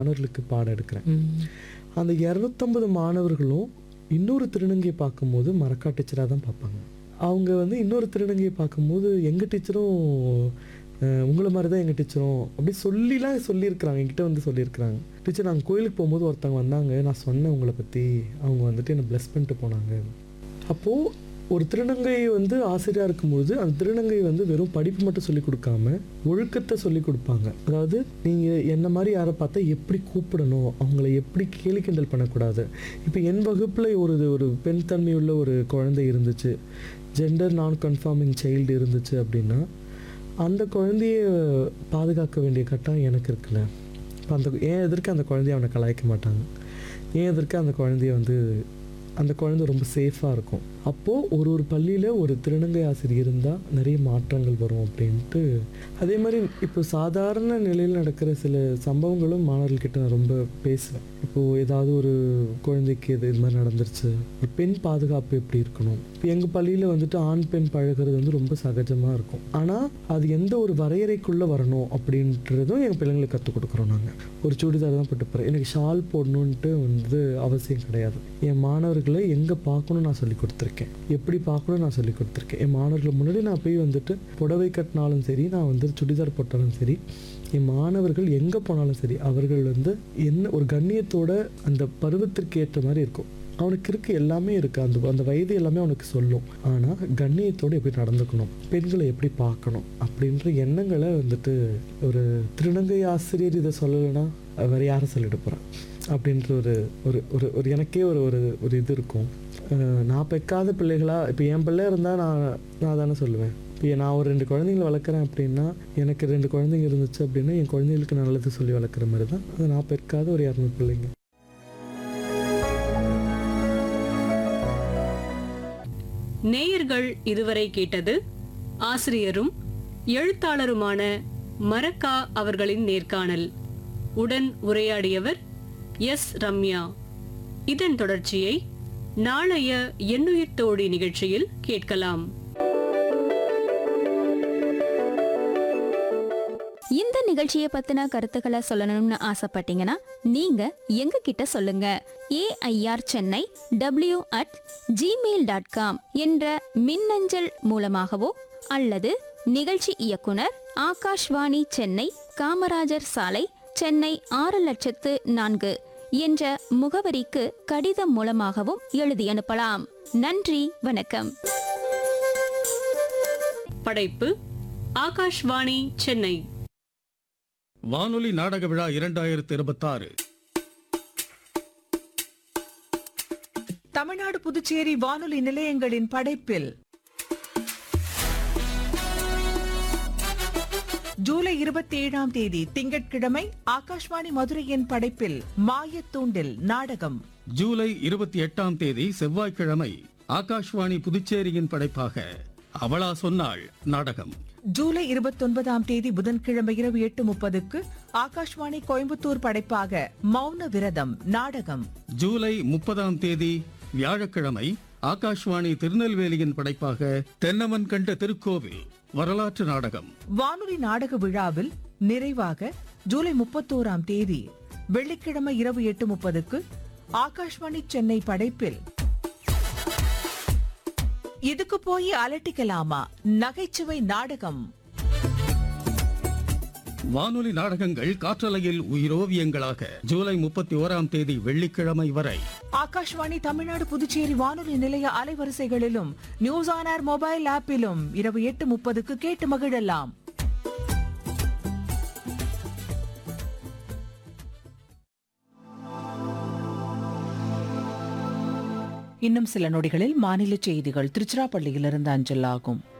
மாணவர்களுக்கு பாடம் எடுக்கிறேன் ம். அந்த இரநூத்தம்பது மாணவர்களும் இன்னொரு திருநங்கையை பார்க்கும்போது மரக்கா டீச்சராக தான் பார்ப்பாங்க அவங்க வந்து இன்னொரு திருநங்கையை பார்க்கும்போது எங்கள் டீச்சரும் அஹ், உங்களை மாதிரி தான் எங்கள் டீச்சரும் அப்படி சொல்லிலாம் சொல்லியிருக்கிறாங்க என்கிட்ட வந்து சொல்லியிருக்கிறாங்க டீச்சர் நாங்கள் கோயிலுக்கு போகும்போது ஒருத்தவங்க வந்தாங்க நான் சொன்னேன் உங்களை பற்றி அவங்க வந்துட்டு என்னை ப்ளஸ் பண்ணிட்டு போனாங்க அப்போது ஒரு திருநங்கை வந்து ஆசிரியராக இருக்கும்போது அந்த திருநங்கை வந்து வெறும் படிப்பு மட்டும் சொல்லி கொடுக்காம ஒழுக்கத்தை சொல்லி கொடுப்பாங்க அதாவது நீங்கள் என்ன மாதிரி யாரை பார்த்தா எப்படி கூப்பிடணும் அவங்கள எப்படி கேலி கிண்டல் பண்ணக்கூடாது இப்போ என் வகுப்பில் ஒரு ஒரு பெண் தன்மையுள்ள ஒரு குழந்தை இருந்துச்சு ஜெண்டர் நான் கன்ஃபார்மிங் சைல்டு இருந்துச்சு அப்படின்னா அந்த குழந்தைய பாதுகாக்க வேண்டிய கட்டாயம் எனக்கு இருக்குல்ல இப்போ அந்த ஏன் எதற்கு அந்த குழந்தைய அவனை கலாய்க்க மாட்டாங்க ஏன் எதற்கு அந்த குழந்தைய வந்து அந்த குழந்தை ரொம்ப சேஃபாக இருக்கும் அப்போது ஒரு ஒரு பள்ளியில் ஒரு திருநங்கை ஆசிரியர் இருந்தால் நிறைய மாற்றங்கள் வரும் அப்படின்ட்டு அதே மாதிரி இப்போ சாதாரண நிலையில் நடக்கிற சில சம்பவங்களும் மாணவர்கள்கிட்ட நான் ரொம்ப பேசுவேன் இப்போது ஏதாவது ஒரு குழந்தைக்கு இது இது மாதிரி நடந்துருச்சு ஒரு பெண் பாதுகாப்பு எப்படி இருக்கணும் இப்போ எங்கள் பள்ளியில் வந்துட்டு ஆண் பெண் பழகுறது வந்து ரொம்ப சகஜமாக இருக்கும் ஆனால் அது எந்த ஒரு வரையறைக்குள்ளே வரணும் அப்படின்றதும் எங்கள் பிள்ளைங்களுக்கு கற்றுக் கொடுக்குறோம் நாங்கள் ஒரு சுடிதார் தான் போட்டு போகிறேன் எனக்கு ஷால் போடணுன்ட்டு வந்து அவசியம் கிடையாது என் மாணவர்களை எங்கே பார்க்கணும் நான் சொல்லி கொடுத்துருக்கேன் எப்படி பார்க்கணும் நான் சொல்லி கொடுத்துருக்கேன் என் மாணவர்கள் முன்னாடி நான் போய் வந்துட்டு புடவை கட்டினாலும் சரி நான் வந்து சுடிதார் போட்டாலும் சரி என் மாணவர்கள் எங்கே போனாலும் சரி அவர்கள் வந்து என்ன ஒரு கண்ணியத்தோட அந்த பருவத்திற்கு ஏற்ற மாதிரி இருக்கும் அவனுக்கு இருக்க எல்லாமே இருக்குது அந்த அந்த வயது எல்லாமே அவனுக்கு சொல்லும் ஆனால் கண்ணியத்தோடு எப்படி நடந்துக்கணும் பெண்களை எப்படி பார்க்கணும் அப்படின்ற எண்ணங்களை வந்துட்டு ஒரு திருநங்கை ஆசிரியர் இதை சொல்லலைன்னா வேறு யாரை சொல்லிட்டு போகிறான் அப்படின்ற ஒரு ஒரு ஒரு ஒரு எனக்கே ஒரு ஒரு ஒரு இது இருக்கும் அஹ் நான் பெக்காத பிள்ளைகளா இப்போ என் பிள்ளை இருந்தால் நான் நான் தானே சொல்லுவேன் இப்போ நான் ஒரு ரெண்டு குழந்தைங்களை வளர்க்குறேன் அப்படின்னா எனக்கு ரெண்டு குழந்தைங்க இருந்துச்சு அப்படின்னா என் குழந்தைங்களுக்கு நல்லது சொல்லி வளர்க்குற மாதிரி தான் அது நான் பெக்காத ஒரு இரநூறு பிள்ளைங்க நேயர்கள் இதுவரை கேட்டது ஆசிரியரும் எழுத்தாளருமான மரக்கா அவர்களின் நேர்காணல் உடன் உரையாடியவர் எஸ் ரம்யா இதன் தொடர்ச்சியை நாளைய எண்ணுயிர் தோழி நிகழ்ச்சியில் கேட்கலாம் இந்த நிகழ்ச்சியை பத்தின கருத்துக்களை சொல்லணும்னு ஆசைப்பட்டீங்கன்னா நீங்க எங்க கிட்ட சொல்லுங்க AIR Chennai W at Gmail dot com என்ற மின்னஞ்சல் மூலமாகவோ அல்லது நிகழ்ச்சி இயக்குனர் ஆகாஷ்வாணி சென்னை காமராஜர் சாலை சென்னை ஆறு லட்சத்து நான்கு என்ற முகவரிக்கு கடிதம் மூலமாகவும் எழுதி அனுப்பலாம் நன்றி வணக்கம் படைப்பு ஆகாஷ்வாணி சென்னை வானொலி நாடக விழா இரண்டாயிரத்தி இருபத்தாறு தமிழ்நாடு புதுச்சேரி வானொலி நிலையங்களின் படைப்பில் ஜூலை இருபத்தி ஏழாம் தேதி திங்கட்கிழமை ஆகாஷ்வாணி மதுரையின் படைப்பில் மாயத்தூண்டில் நாடகம் ஜூலை இருபத்தி எட்டாம் தேதி செவ்வாய்க்கிழமை ஆகாஷ்வாணி புதுச்சேரியின் படைப்பாக அவளா சொன்னாள் நாடகம் ஜூலை இருபத்தொன்பதாம் தேதி புதன்கிழமை இரவு எட்டு முப்பதுக்கு ஆகாஷ்வாணி கோயம்புத்தூர் படைப்பாக மௌன விரதம் நாடகம் ஜூலை முப்பதாம் தேதி வியாழக்கிழமை ஆகாஷ்வாணி திருநெல்வேலியின் படைப்பாக தென்னமன் கண்ட திருக்கோவில் வரலாற்று நாடகம் வானொலி நாடக விழாவில் நிறைவாக ஜூலை முப்பத்தோராம் தேதி வெள்ளிக்கிழமை இரவு எட்டு முப்பதுக்கு ஆகாஷ்வாணி சென்னை படைப்பில் இதுக்கு போய் அலட்டிக்கலாமா நகைச்சுவை நாடகம் வானொலி நாடகங்கள் காற்றலையில் உயிரோவியங்களாக ஜூலை முப்பத்தி ஓராம் தேதி வெள்ளிக்கிழமை வரை ஆகாஷ்வாணி தமிழ்நாடு புதுச்சேரி வானொலி நிலைய அலைவரிசைகளிலும் நியூஸ் ஆன் ஏர் மொபைல் ஆப்பிலும் இரவு எட்டு முப்பதுக்கு கேட்டு மகிழலாம் இன்னும் சில நொடிகளில் மாநில செய்திகள் திருச்சிராப்பள்ளியிலிருந்து அஞ்சல் ஆகும்